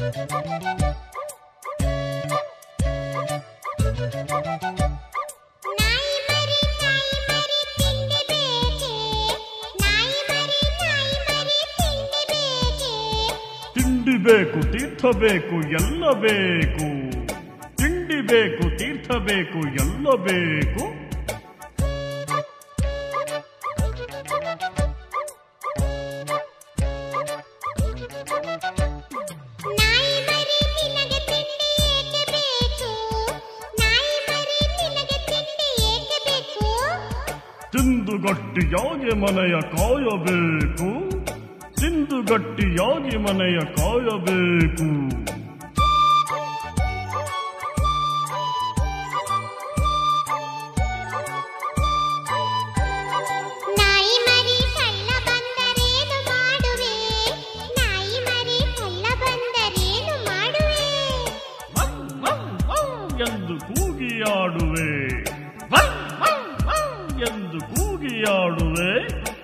ನಾಯಿ ಮರಿ ನಾಯಿ ಮರಿ ತಿಂಡಿ ಬೇಕೆ ನಾಯಿ ಮರಿ ನಾಯಿ ಮರಿ ತಿಂಡಿ ಬೇಕೆ ತಿಂಡಿ ಬೇಕು ತೀರ್ಥ ಬೇಕು ಎಲ್ಲ ಬೇಕು ತಿಂಡಿ ಬೇಕು ತೀರ್ಥ ಬೇಕು ಎಲ್ಲ ಬೇಕು ನಾಯಿ ಮರಿ ನಿನಗೆ ತಿಂಡಿ ಏಕೆ ಬೇಕು ನಾಯಿ ಮರಿ ನಿನಗೆ ತಿಂಡಿ ಏಕೆ ಬೇಕು ತಿಂದು ಗಟ್ಟಿಯಾಗಿ ಮನೆಯ ಕಾಯಬೇಕು ತಿಂದು ಗಟ್ಟಿಯಾಗಿ ಮನೆಯ ಕಾಯಬೇಕು ನಾಯಿ ಮರಿ ಕಳ್ಳ ಬಂದರೇನು ಮಾಡುವೆ ನಾಯಿ ಮರಿ ಕಳ್ಳ ಬಂದರೇನು ಮಾಡುವೆ ವಂ, ವಂ, ವಂ ಎಂದು ಕೂಗಿಯಾಡುವೆ ವಂ, ವಂ, ವಂ ಎಂದು ಕೂಗಿಯಾಡುವೆ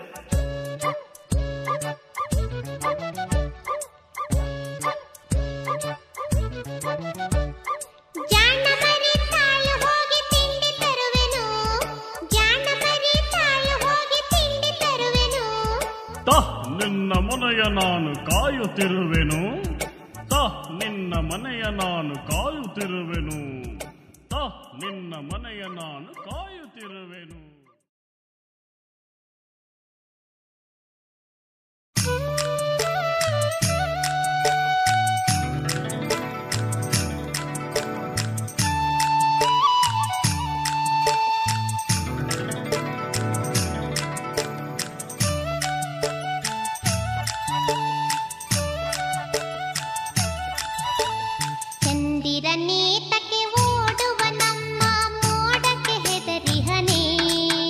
ಜಾಣ ಮರಿ ತಾಳು ಹೋಗಿ ತಿಂಡಿ ತರುವೆನು ಜಾಣ ಮರಿ ತಾಳು ಹೋಗಿ ತಿಂಡಿ ತರುವೆನು ತ ನಿನ್ನ ಮನೆಯ ನಾನು ಕಾಯುತ್ತಿರುವೆನು ತ ನಿನ್ನ ಮನೆಯ ನಾನು ಕಾಯುತ್ತಿರುವೆನು ತ ನಿನ್ನ ಮನೆಯ ನಾನು ಕಾಯುತ್ತಿರುವೆನು ಚಂದಿರ ನೇತಕ್ಕೆ ಓಡುವ ನಮ್ಮ ಮೋಡಕ್ಕೆ ಹೆದರಿಹನೆ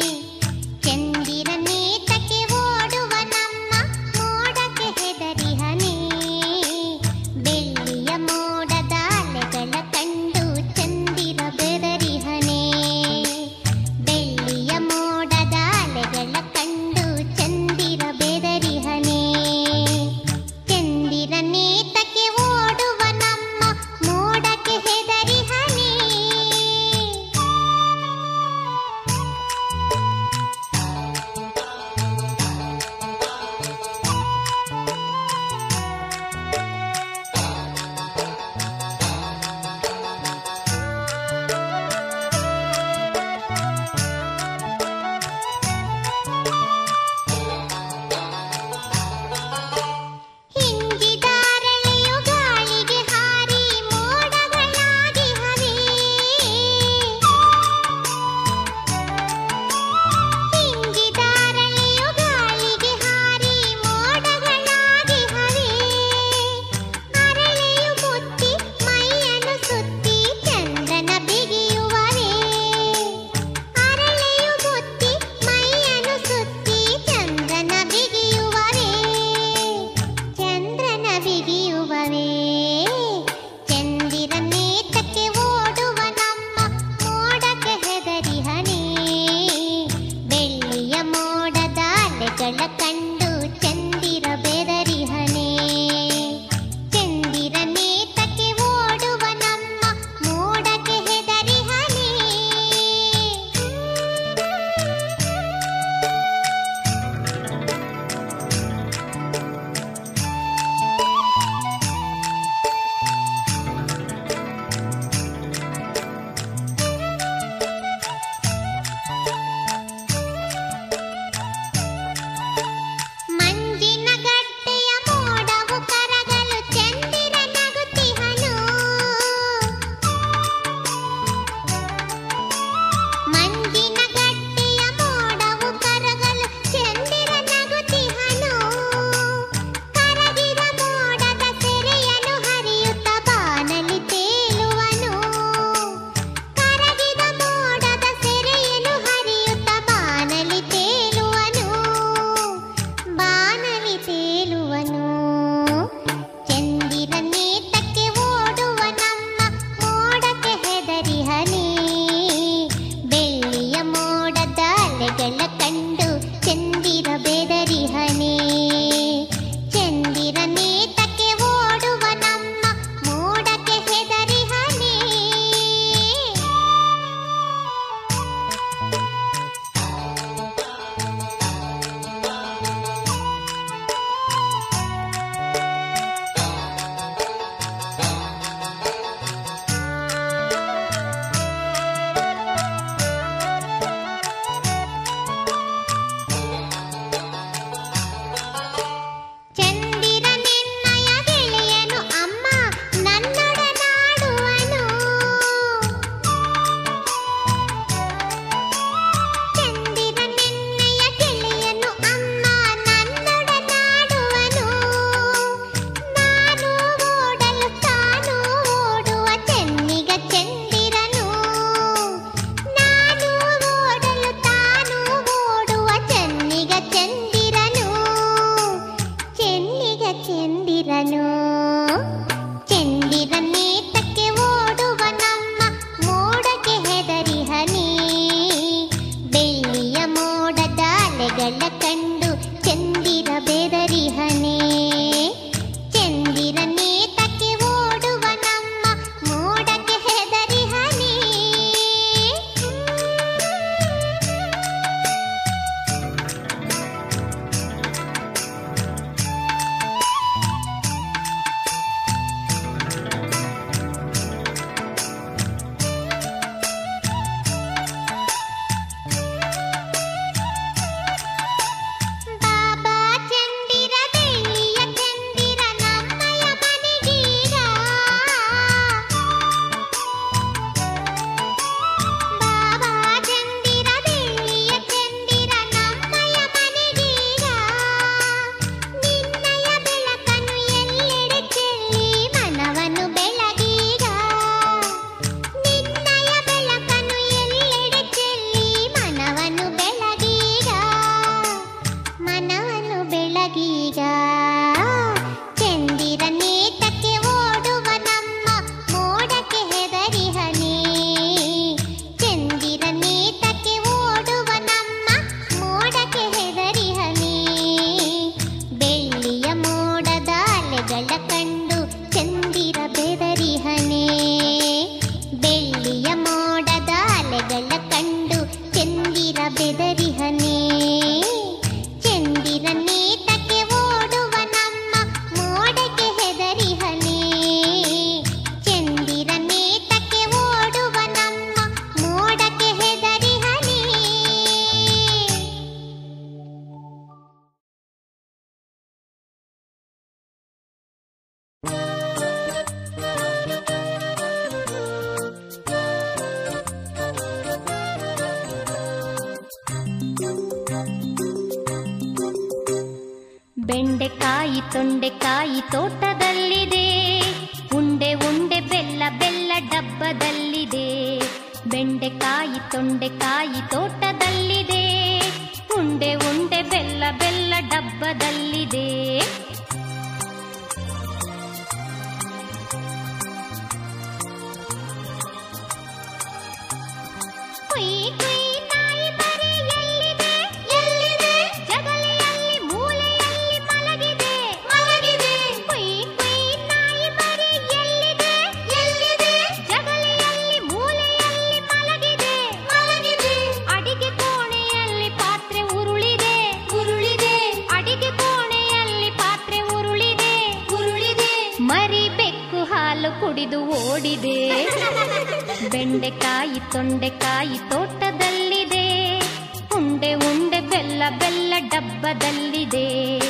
ಅಲೆಗಳ ಕಂಡು ಚಂದಿರ ಬೆದರಿಹನೆ ಚಂದಿರ ನೇತಕ್ಕೆ ಓಡುವ ನಮ್ಮ ಮೋಡಕ್ಕೆ ಹೆದರಿಹನೆ ಬಾಬಾ ಚಂದಿರ ಬೆಳ್ಳಿಯ ಚಂದಿರ ನಮ್ಮಯ ಮನೆಗೀಗ ಬಾಬಾ ಚಂದಿರ ಬೆಳ್ಳಿಯ ಚಂದಿರ ನಮ್ಮಯ ಮನೆಗೀಗ ನಿನ್ನಯ ಬೆಳಕನ್ನು ಎಲ್ಲೆಡೆ ಚೆಲ್ಲಿ ಮನವನ್ನು ಬೆಳಗೀಗ ನಿನ್ನಯ ಬೆಳಕನ್ನು ಎಲ್ಲೆಡೆ ಚೆಲ್ಲಿ ಮನವನ್ನು ಬೆಳಗೀಗ ಮನವನ್ನು ಬೆಳಗೀಗ ಚಂದಿರ ನೇತಕ್ಕೆ ಓಡುವ ನಮ್ಮ ಮೋಡಕ್ಕೆ ಹೆದರಿಹನೆ ಚಂದಿರ ನೇತಕ್ಕೆ ಓಡುವ ನಮ್ಮ ಮೋಡಕ್ಕೆ ಹೆದರಿಹನೆ ಬೆಳ್ಳಿಯ ಮೋಡದ ಅಲೆಗಳ ಕಂಡು ಚಂದಿರ ಬೆದರಿಹನೆ ಬೆಳ್ಳಿಯ ಮೋಡದ ಅಲೆಗಳ ಕಂಡು ಚಂದಿರ ಬೆದರಿಹನೆ ಚಂದಿರ ನೇತಕ್ಕೆ ಓಡುವ ನಮ್ಮ ಮೋಡಕ್ಕೆ ಹೆದರಿಹನೆ ಚಂದಿರ ನೇತಕ್ಕೆ ಓಡುವ ನಮ್ಮ ಮೋಡಕ್ಕೆ ಹೆದರಿಹನೆ ಬೆಂಡೆಕಾಯಿ ತೊಂಡೆಕಾಯಿ ತೋಟದಲ್ಲಿದೆ ಉಂಡೆ ಉಂಡೆ ಬೆಲ್ಲ ಬೆಲ್ಲ ಡಬ್ಬದಲ್ಲಿದೆ ಬೆಂಡೆಕಾಯಿ ತೊಂಡೆಕಾಯಿ ತೋಟದಲ್ಲಿದೆ ಉಂಡೆ ಉಂಡೆ ಬೆಲ್ಲ ಬೆಲ್ಲ ಡಬ್ಬದಲ್ಲಿದೆ ಕುಯ್ ಕುಯ್ ನಾಯಿ ಮರಿ ಎಲ್ಲಿದೆ ಎಲ್ಲಿದೆ ಜಗಲಿಯಲ್ಲಿ ಮೂಲೆಯಲ್ಲಿ ಮಲಗಿದೆ ಮಲಗಿದೆ ಕುಯ್ ಕುಯ್ ನಾಯಿ ಮರಿ ಎಲ್ಲಿದೆ ಎಲ್ಲಿದೆ ಜಗಲಿಯಲ್ಲಿ ಮೂಲೆಯಲ್ಲಿ ಮಲಗಿದೆ ಮಲಗಿದೆ ಅಡಿಗೆ ಕೋಣೆಯಲ್ಲಿ ಪಾತ್ರೆ ಉರುಳಿದೆ ಉರುಳಿದೆ ಅಡಿಗೆ ಕೋಣೆಯಲ್ಲಿ ಪಾತ್ರೆ ಉರುಳಿದೆ ಉರುಳಿದೆ ಮರಿ ಬೆಕ್ಕು ಹಾಲು ಕುಡಿದು ಓಡಿದೆ ಬೆಂಡೆಕಾಯಿ ತೊಂಡೆಕಾಯಿ ತೋಟದಲ್ಲಿದೆ ಉಂಡೆ ಉಂಡೆ ಬೆಲ್ಲ ಬೆಲ್ಲ ಡಬ್ಬದಲ್ಲಿದೆ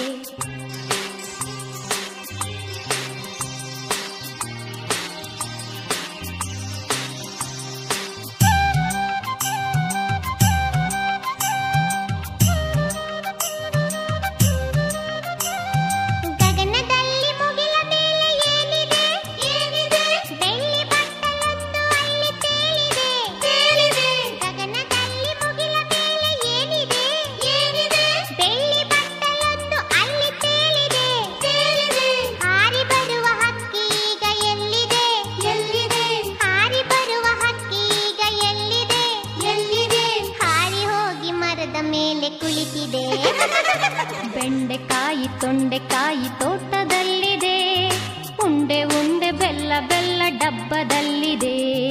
ಗಗನದಲ್ಲಿ ಮುಗಿಲ ಮೇಲೆ ಏನಿದೆ ಏನಿದೆ ಬೆಳ್ಳಿ ಬಟ್ಟಲೊಂದು ಅಲ್ಲಿ ತೇಲಿದೆ ತೇಲಿದೆ ಗಗನದಲ್ಲಿ ಮುಗಿಲ ಮೇಲೆ ಏನಿದೆ ಏನಿದೆ ಬೆಳ್ಳಿ ಬಟ್ಟಲೊಂದು ಅಲ್ಲಿ ತೇಲಿದೆ ತೇಲಿದೆ ಹಾರಿ ಬರುವ ಹಕ್ಕಿ ಈಗ ಎಲ್ಲಿದೆ ಎಲ್ಲಿದೆ ಹಾರಿ ಬರುವ ಹಕ್ಕಿ ಈಗ ಎಲ್ಲಿದೆ ಎಲ್ಲಿದೆ ಹಾರಿ ಹೋಗಿ ಮರದ ಮೇಲೆ ಕುಳಿತಿದೆ ಬೆಂಡೆಕಾಯಿ ತೊಂಡೆಕಾಯಿ ತೋಟದಲ್ಲಿದೆ ಉಂಡೆ ಉಂಡೆ ಬೆಲ್ಲ ಬೆಲ್ಲ ಡಬ್ಬದಲ್ಲಿದೆ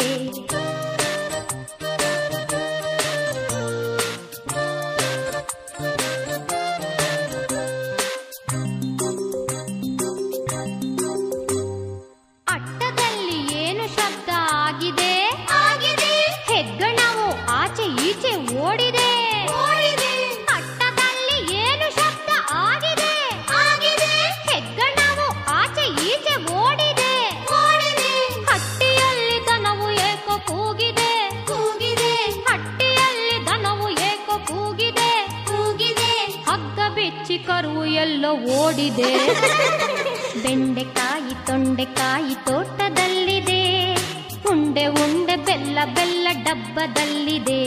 ಅಟ್ಟದಲ್ಲಿ ಏನು ಶಬ್ದ ಆಗಿದೆ ಆಗಿದೆ ಹೆಗ್ಗಣವು ಆಚೆ ಈಚೆ ಓಡಿದೆ ಓಡಿದೆ ಅಟ್ಟದಲ್ಲಿ ಏನು ಶಬ್ದ ಆಗಿದೆ ಆಗಿದೆ ಹೆಗ್ಗಣವು ಆಚೆ ಈಚೆ ಓಡಿದೆ ಓಡಿದೆ ಹಟ್ಟಿಯಲ್ಲಿ ದನವು ಏಕೋ ಕೂಗಿದೆ ಕೂಗಿದೆ ಹಟ್ಟಿಯಲ್ಲಿ ದನವು ಏಕೋ ಕೂಗಿದೆ ಕೂಗಿದೆ ಹಗ್ಗ ಬಿಚ್ಚಿ ಕರುವು ಎಲ್ಲೋ ಓಡಿದೆ ಬೆಂಡೆಕಾಯಿ ತೊಂಡೆಕಾಯಿ ತೋಟದಲ್ಲಿದೆ ಉಂಡೆ ಉಂಡೆ ಬೆಲ್ಲ ಬೆಲ್ಲ ಡಬ್ಬದಲ್ಲಿದೆ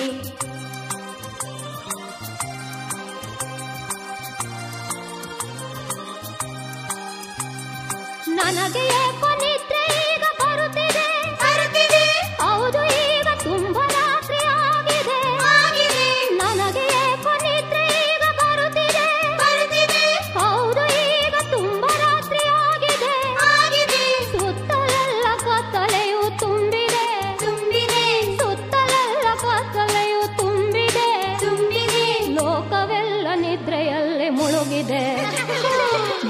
ನನಗೆ ಏಕೋ ನಿದ್ರೆ ಈಗ ಬರುತ್ತಿದೆ ಬರುತ್ತಿದೆ ಹೌದು ಈಗ ತುಂಬ ರಾತ್ರಿ ಆಗಿದೆ ಆಗಿದೆ ನನಗೆ ಏಕೋ ನಿದ್ರೆ ಈಗ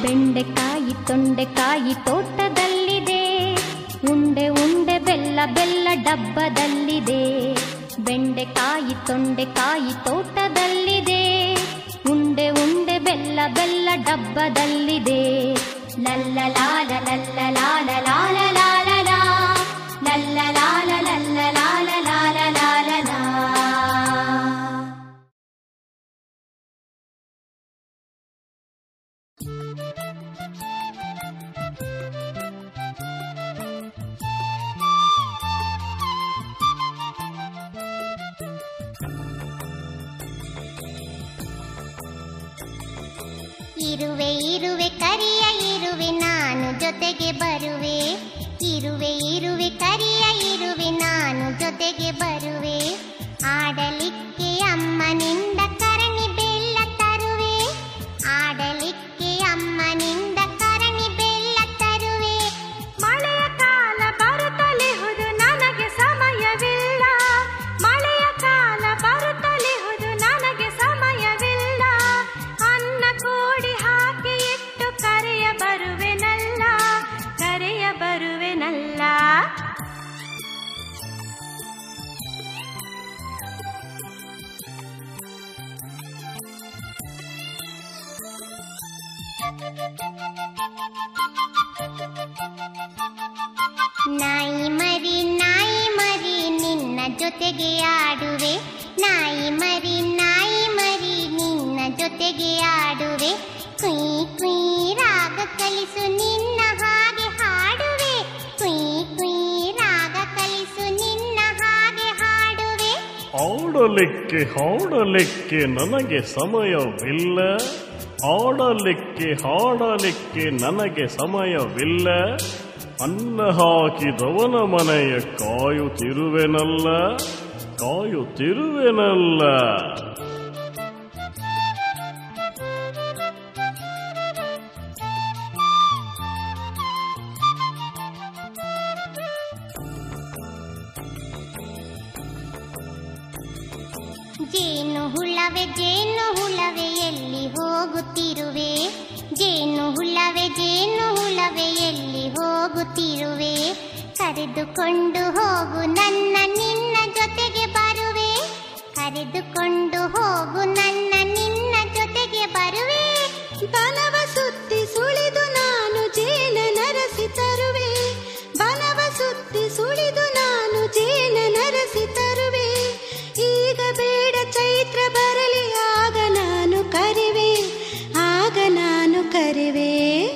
ಬೆಂಡೆಕಾಯಿ ತೊಂಡೆಕಾಯಿ ತೋಟದಲ್ಲಿದೆ ಉಂಡೆ ಉಂಡೆ ಬೆಲ್ಲ ಬೆಲ್ಲ ಡಬ್ಬದಲ್ಲಿದೆ ಬೆಂಡೆಕಾಯಿ ತೊಂಡೆಕಾಯಿ ತೋಟದಲ್ಲಿದೆ ಉಂಡೆ ಉಂಡೆ ಬೆಲ್ಲ ಬೆಲ್ಲ ಡಬ್ಬದಲ್ಲಿದೆ ಲಲ್ಲ ಲಾಲ ಲಲ್ಲ ಲಾಲ ಲಾಲ ಲಾಲ ಲಾ. ಲಲ್ಲ ಲಾಲ ಲಲ್ಲ ಲಾಲ ಲಾಲ ಲಾಲ ಲಾ. ಇರುವೆ ಇರುವೆ ಕರಿಯ ಇರುವೆ ನಾನು ಜೊತೆಗೆ ಬರುವೆ ಇರುವೆ ಇರುವೆ ಕರಿಯ ಇರುವೆ ನಾನು ಜೊತೆಗೆ ಬರುವೆ ಆಡಲಿಕ್ಕೆ ಅಮ್ಮನಿಂದ ಕರಣಿ ಬೆಲ್ಲ ತರುವೆ ಆಡಲಿಕ್ಕೆ ಅಮ್ಮನಿಂದ ಕರಣಿ ಬೆಲ್ಲ ತರುವೆ ಮಳೆಯ ಕಾಲ ಬರುತ್ತಲಿಹುದು ನನಗೆ ಸಮಯವಿಲ್ಲ ಮಳೆಯ ಕಾಲ ಬರುತ್ತಲಿಹುದು ನನಗೆ ಸಮಯವಿಲ್ಲ ಅನ್ನ ಕೂಡಿ ಹಾಕಿ ಇಟ್ಟು ಕರೆಯ ಬರುವೆನಲ್ಲ ಕರೆಯ ಬರುವೆನಲ್ಲ ನಾಯಿ ಮರಿ ನಾಯಿ ಮರಿ ನಿನ್ನ ಜೊತೆಗೆ ಆಡುವೆ ನಾಯಿ ಮರಿ ನಾಯಿ ಮರಿ ನಿನ್ನ ಜೊತೆಗೆ ಆಡುವೆ ಕುಯ್ ಕುಯ್ ರಾಗ ಕಲಿಸು ನಿನ್ನ ಹಾಗೆ ಹಾಡುವೆ ಕುಯ್ ಕುಯ್ ರಾಗ ಕಲಿಸು ನಿನ್ನ ಹಾಗೆ ಹಾಡುವೆ ಆಡಲಿಕ್ಕೆ ಹಾಡಲಿಕ್ಕೆ ನನಗೆ ಸಮಯವಿಲ್ಲ ಆಡಲಿಕ್ಕೆ ಹಾಡಲಿಕ್ಕೆ ನನಗೆ ಸಮಯವಿಲ್ಲ ಅನ್ನ ಹಾಕಿದವನ ಮನೆಯ ಕಾಯುತ್ತಿರುವೆನಲ್ಲ ಕಾಯುತ್ತಿರುವೆನಲ್ಲ ಜೇನು ಹುಳವೆ ಜೇನು ಹುಳವೆ ಎಲ್ಲಿ ಹೋಗುತ್ತಿರುವೆ ಜೇನು ಹುಳವೆ ಜೇನು ಹುಳವೆ ಎಲ್ಲಿ ಹೋಗುತ್ತಿರುವೆ ಕರೆದುಕೊಂಡು ಹೋಗು ನನ್ನ ನಿನ್ನ ಜೊತೆಗೆ ಬರುವೆ ಕರೆದುಕೊಂಡು ಹೋಗು ನನ್ನ ನಿನ್ನ ಜೊತೆಗೆ ಬರುವೆ ಬಲವ ಸುತ್ತಿ ಸುಳಿದು ನಾನು ಜೇನ ನರಸಿ ತರುವೆ ಬಲವ ಸುತ್ತಿ ಸುಳಿದು ನಾನು ಜೇನ ನರಸಿ ತರುವೆ ಈಗ ಬೇಡ ಚೈತ್ರ ಬರಲಿ ಆಗ ನಾನು ಕರಿವೆ ಆಗ ನಾನು ಕರಿವೆ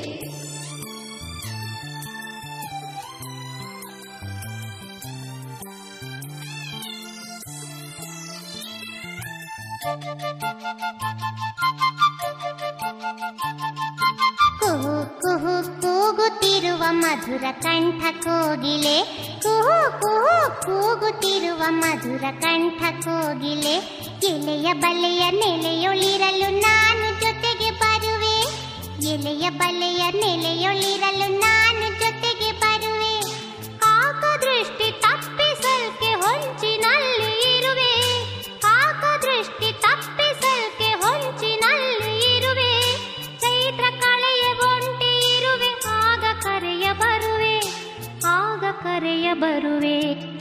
ಕುಹು ಕುಹು ಕೂಗುತ್ತಿರುವ ಮಧುರ ಕಂಠ ಕೋಗಿಲೆ ಕುಹು ಕುಹು ಕೂಗುತ್ತಿರುವ ಮಧುರ ಕಂಠ ಕೋಗಿಲೆ ಎಲೆಯ ಬಲೆಯ ನೆಲೆಯೊಳಿರಲು ನಾನು ಜೊತೆಗೆ ಬರುವೆ ಎಲೆಯ ಬಲೆಯ ನೆಲೆಯೊಳಿರಲು ನಾನು ಜೊತೆಗೆ ಬರುವೆ ಕಾಕ ದೃಷ್ಟಿ ತಪ್ಪಿಸಲ್ಕೆ ಹೊಂಚಿನಲ್ಲಿ ಇರುವೆ ಕಾಕ ದೃಷ್ಟಿ ತಪ್ಪಿಸಲ್ಕೆ ಹೊಂಚಿನಲ್ಲಿ ಇರುವೆ ಚೈತ್ರ ಕಳೆಯ ಒಂಟಿ ಇರುವೆ ಆಗ ಕರೆಯ ಬರುವೆ ಆಗ ಕರೆಯ ಬರುವೆ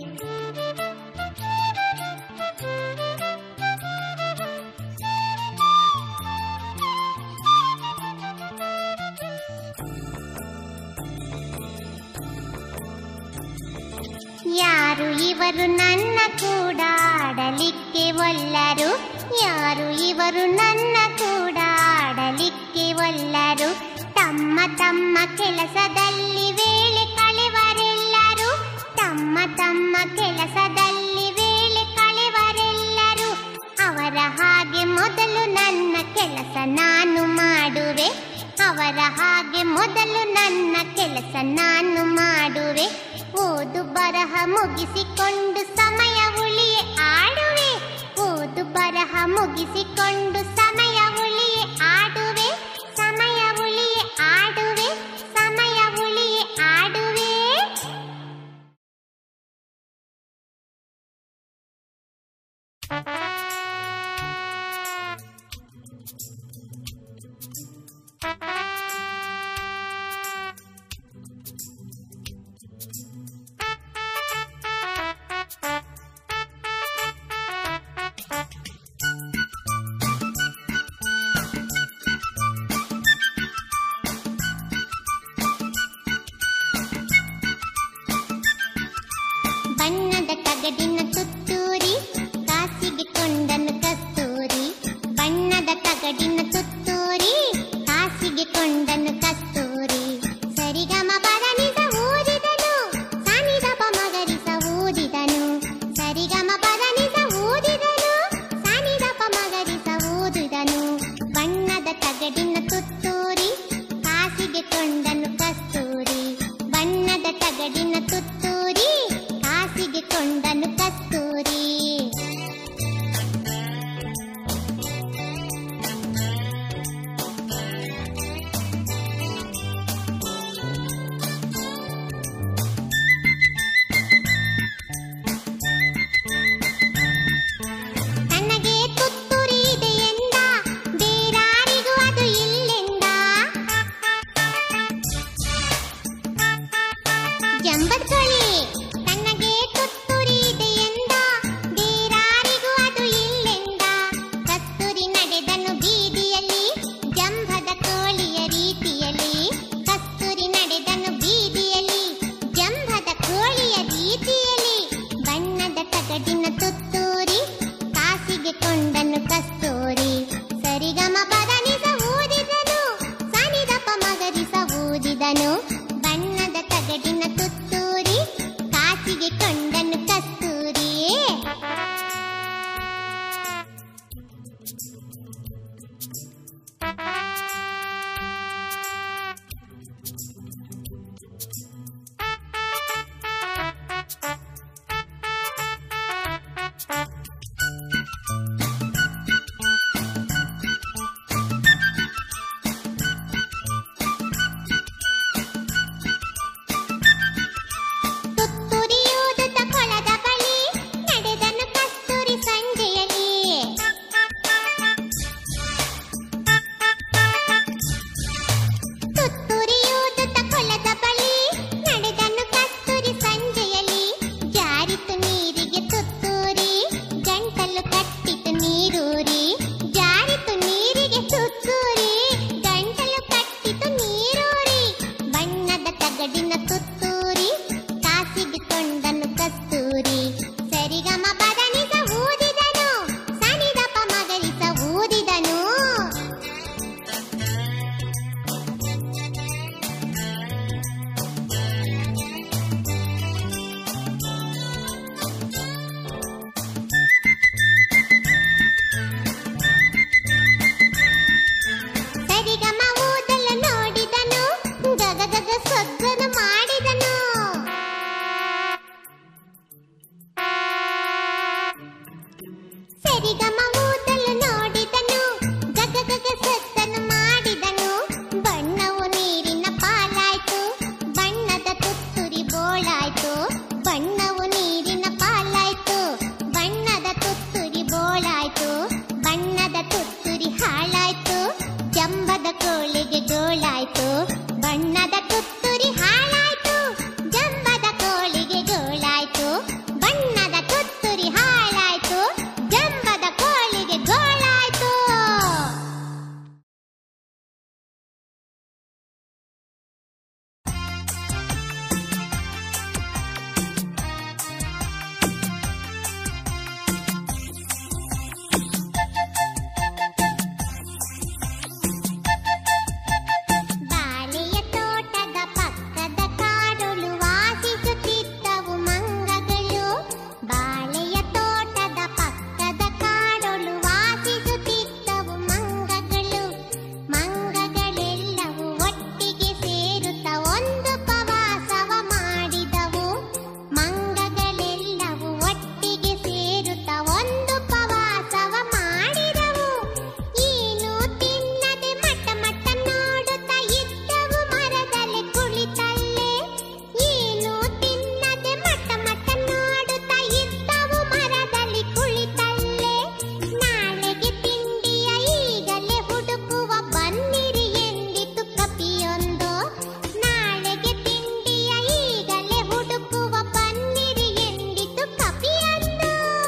ಯಾರು ಇವರು ನನ್ನ ಕೂಡ ಆಡಲಿಕ್ಕೆ ಒಲ್ಲರು ಯಾರು ಇವರು ನನ್ನ ಕೂಡ ಆಡಲಿಕ್ಕೆ ಒಲ್ಲರು ತಮ್ಮ ತಮ್ಮ ಕೆಲಸದಲ್ಲಿ ವೇಳೆ ಕಳೆವರೆಲ್ಲರೂ ತಮ್ಮ ತಮ್ಮ ಕೆಲಸದಲ್ಲಿ ವೇಳೆ ಕಳೆವರೆಲ್ಲರೂ ಅವರ ಹಾಗೆ ಮೊದಲು ನನ್ನ ಕೆಲಸ ನಾನು ಮಾಡುವೆ ಅವರ ಹಾಗೆ ಮೊದಲು ನನ್ನ ಕೆಲಸ ನಾನು ಮಾಡುವೆ ಓದು ಬರಹ ಮುಗಿಸಿಕೊಂಡು ಸಮಯ ಉಳಿಯೆ ಆಡುವೆ ಓದು ಬರಹ ಮುಗಿಸಿಕೊಂಡು ಸಮಯ ಉಳಿಯೆ ಆಡುವೆ ಸಮಯ ಉಳಿಯೆ ಆಡುವೆ ಸಮಯ ಉಳಿಯೆ ಆಡುವೆ ಸರಿಗಮ ಊದಲು ನೋಡಿದನು ಗಗ ಗಗ ಸತ್ತನು ಮಾಡಿದನು ಬಣ್ಣವು ನೀರಿನ ಪಾಲಾಯ್ತು ಬಣ್ಣದ ತುತ್ತುರಿ ಬೋಳಾಯ್ತು ಬಣ್ಣವು ನೀರಿನ ಪಾಲಾಯ್ತು ಬಣ್ಣದ ತುತ್ತುರಿ ಬೋಳಾಯ್ತು ಬಣ್ಣದ ತುತ್ತುರಿ ಹಾಳಾಯ್ತು ಜಂಬದ ಕೋಳಿಗೆ ಗೋಳಾಯ್ತು ಬಣ್ಣದ ತುತ್ತುರಿ ಹಾಳಾಯ್ತು ಜಂಬದ ಕೋಳಿಗೆ ಗೋಳಾಯ್ತು ಬಣ್ಣದ ತುತ್ತುರಿ ಹಾಳಾಯ್ತು ಜಂಬದ ಕೋಳಿಗೆ ಗೋಳಾಯ್ತು ಬಾಳೆಯ ತೋಟದ ಪಕ್ಕದ ಕಾಡೊಳು ವಾಸಿಸುತ್ತಿದ್ದವು ಮಂಗಗಳು ಬಾಳೆಯ ತೋಟದ ಪಕ್ಕದ ಕಾಡೊಳು ವಾಸಿಸುತ್ತಿದ್ದವು ಮಂಗಗಳು ಮಂಗಗಳೆಲ್ಲವೂ ಒಟ್ಟಿಗೆ ಸೇರುತ್ತ ಒಂದು ಪ್ರವಾಸವ ಮಾಡಿದವು ಮಂಗಗಳೆಲ್ಲವೂ ಒಟ್ಟಿಗೆ ಸೇರುತ್ತ ಒಂದು ಪ್ರವಾಸವ ಮಾಡಿದವು ಏನು ತಿನ್ನದೆ ಮಟ್ಟ ಮಟ್ಟ ನೋಡುತ್ತಾ ಇದ್ದವು ಮರದಲ್ಲಿ ಕುಳಿತಲ್ಲೇ ಏನು ತಿನ್ನದೆ ಮಟ್ಟ ಮಟ್ಟ ನೋಡುತ್ತಾ ಇದ್ದವು ಮರದಲ್ಲಿ ಕುಳಿತಲ್ಲೇ ನಾಳೆಗೆ ತಿಂಡಿಯ ಈಗಲೇ ಹುಡುಕುವ ಬನ್ನಿರಿ ಎಂದಿತು ಕಪಿಯೊಂದು ನಾಳೆಗೆ ತಿಂಡಿಯ ಈಗಲೇ ಹುಡುಕುವ ಬನ್ನಿರಿ ಎಂದಿತು ಕಪಿಯೊಂದು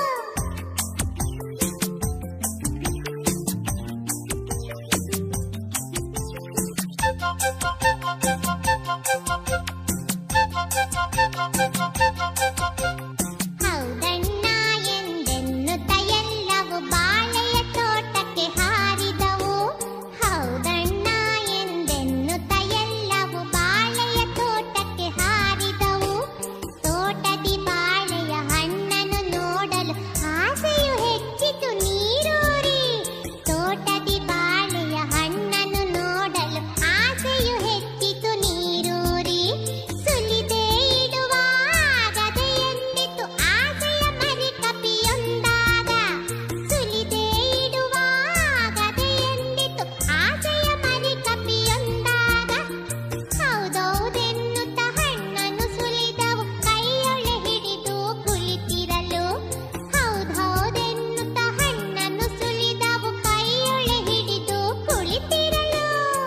ಹೌದಣ್ಣ ಎಂದೆನ್ನುತ್ತ ಎಲ್ಲವೂ ಬಾಳೆಯ ತೋಟಕ್ಕೆ ಹಾರಿದವು ಹೌದಣ್ಣ ಎಂದೆನ್ನುತ್ತ ಎಲ್ಲವೂ ಬಾಳೆಯ ತೋಟಕ್ಕೆ ಹಾರಿದವು ತೋಟದಿ ಬಾಳೆಯ ಹಣ್ಣನ್ನು ನೋಡಲು ಆಸೆಯು ಹೆಚ್ಚಿತು ನೀರೂರಿ ತೋಟದಿ ಬಾಳೆಯ ಹಣ್ಣನ್ನು ನೋಡಲು ಆಸೆಯು ಹೆಚ್ಚಿತು ನೀರೂರಿ ಸುಲಿದೆ ಇಡುವ ಆಗದೆ ಎಂದಿತು ಆಸೆಯ ಮರಿ ಕಪಿಯೊಂದಾಗ ಸುಲಿದೆ ಇಡುವ ಆಗದೆ ಎಂದಿತು ಆಸೆಯ ಮರಿ ಕಪಿಯೊಂದಾಗ ಹೌದೌದೆನ್ನುತ್ತ ಹಣ್ಣನ್ನು ಸುಲಿದವು ಕೈಯೊಳೆ ಹಿಡಿದು ಕುಳಿತಿರಲು ಹೌದೌದೆನ್ನುತ್ತ ಹಣ್ಣನ್ನು ಸುಲಿದವು ಕೈಯೊಳೆ ಹಿಡಿದು ಕುಳಿತಿರಲು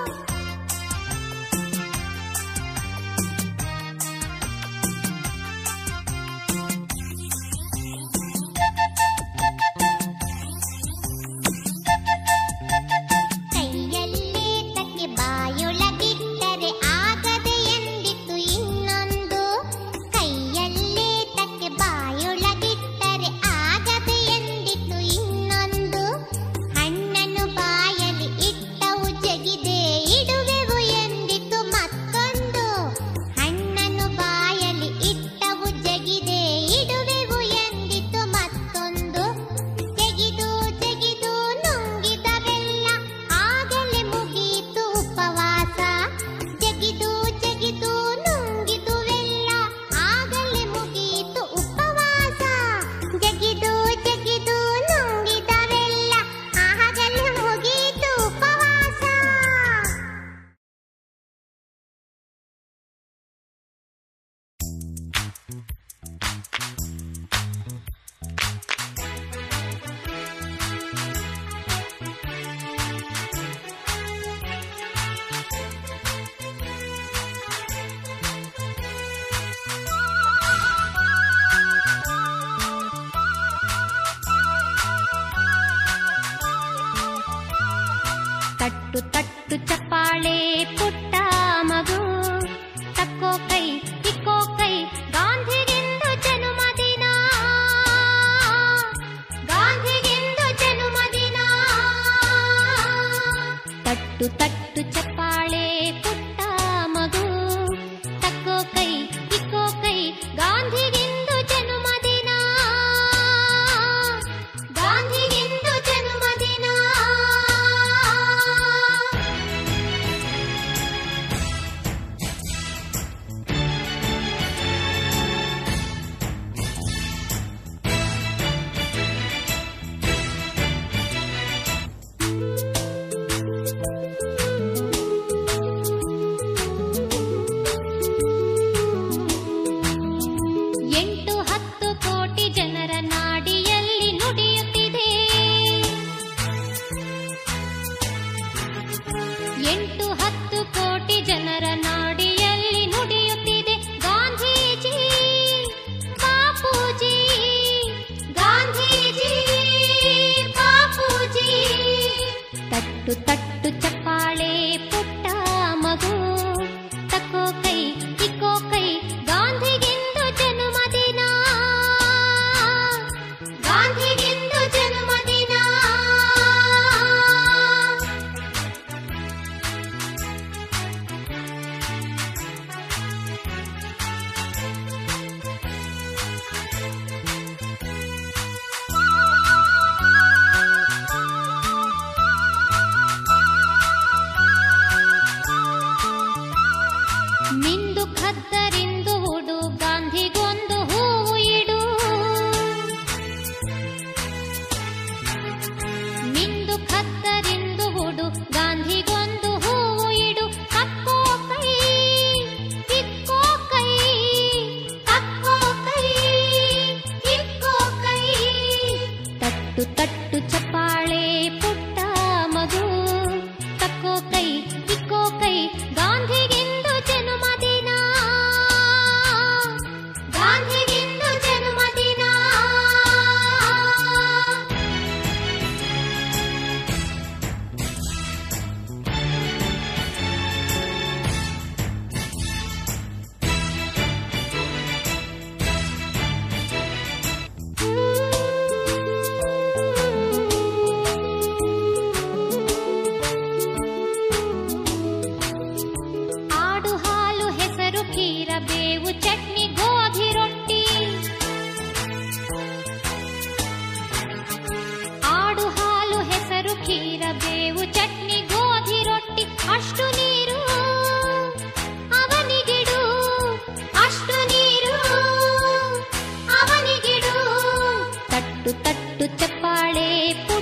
ಕೈಯಲ್ಲೇ ತಕ್ಕೆ ಬಾಯೊಳಗಿಟ್ಟರೆ ಆಗದೆ ಎಂದಿತು ಇನ್ನೊಂದು ಕೈಯಲ್ಲೇ ತಕ್ಕೆ ಬಾಯೊಳಗಿಟ್ಟರೆ ಆಗದೆ ಎಂದಿತು ಇನ್ನೊಂದು ಹಣ್ಣನ್ನು ಬಾಯಲ್ಲಿ ಇಟ್ಟವು ಜಗಿದೆ ಇಡುವೆವು ಎಂದಿತು ಮತ್ತೊಂದು ಹಣ್ಣನ್ನು ಬಾಯಲ್ಲಿ ಇಟ್ಟವು ಜಗಿದೆ ಇಡುವೆವು ಎಂದಿತು ಮತ್ತೊಂದು ತೆಗೆದು ತೆಗೆದು ನುಂಗಿದವೆಲ್ಲ ಆಗಲೇ ಮುಗಿಯಿತು ಉಪವಾಸ ಜಗಿದು ಜಗಿದು ನುಂಗಿದುವೆಲ್ಲ ಆಗಲೇ ಮುಗಿಯಿತು ಉಪವಾಸ ಜಗಿದು ಜಗಿದು ನುಂಗಿದವೆಲ್ಲ ಆಗಲೇ ಮುಗಿಯಿತು ಉಪವಾಸ ತಟ್ಟು ತಟ್ಟು ಚಪ್ಪಾಳೆ ಪುಟ್ಟ ಮಗು ತಕ್ಕೋ ಕೈ ಇಕ್ಕೋ ಕೈ ಗಾಂಧಿಗೆಂದು ಜನುಮದಿನ ಗಾಂಧಿಗೆಂದು ಜನುಮದಿನ ತಟ್ಟು ತಟ್ಟು ಚಪ್ಪಾಳೆ ಪುಟ್ಟ ಮಗು ತಕ್ಕೋ ಕೈ ಇಕ್ಕೋ ಕೈ ಗಾಂಧಿಗೆಂದು ಜನುಮದಿನ ಗಾಂಧಿಗೆಂದು ಜನುಮದಿನ ತಟ್ಟು ಚಪ್ಪಾಳೆ ಪುಟ್ಟ ಮಗು ತಕ್ಕೋ ಕೈ ಇಕ್ಕೋ ಕೈ ಗಾಂಧಿಗಿಂದು ಜನ್ಮದಿನ ಗಾಂಧಿಗಿಂದು ಜನ್ಮದಿನ ಆಡು ಹಾಲು ಹೆಸರು ಖೀರ ಬೇವು ಚಟ್ನಿ ಗೋಧಿ ರೊಟ್ಟಿ ಆಡು ಹಾಲು ಹೆಸರು ಖೀರ ಬೇವು ಚಟ್ನಿ ಗೋಧಿ ರೊಟ್ಟಿ ಅಷ್ಟು ನೀರು ಅವನಿಗಿಡು ಅಷ್ಟು ನೀರು ಅವನಿಗಿಡು ತಟ್ಟು ತಟ್ಟು ಚಪ್ಪಾಳೆ ಪುಟ್ಟ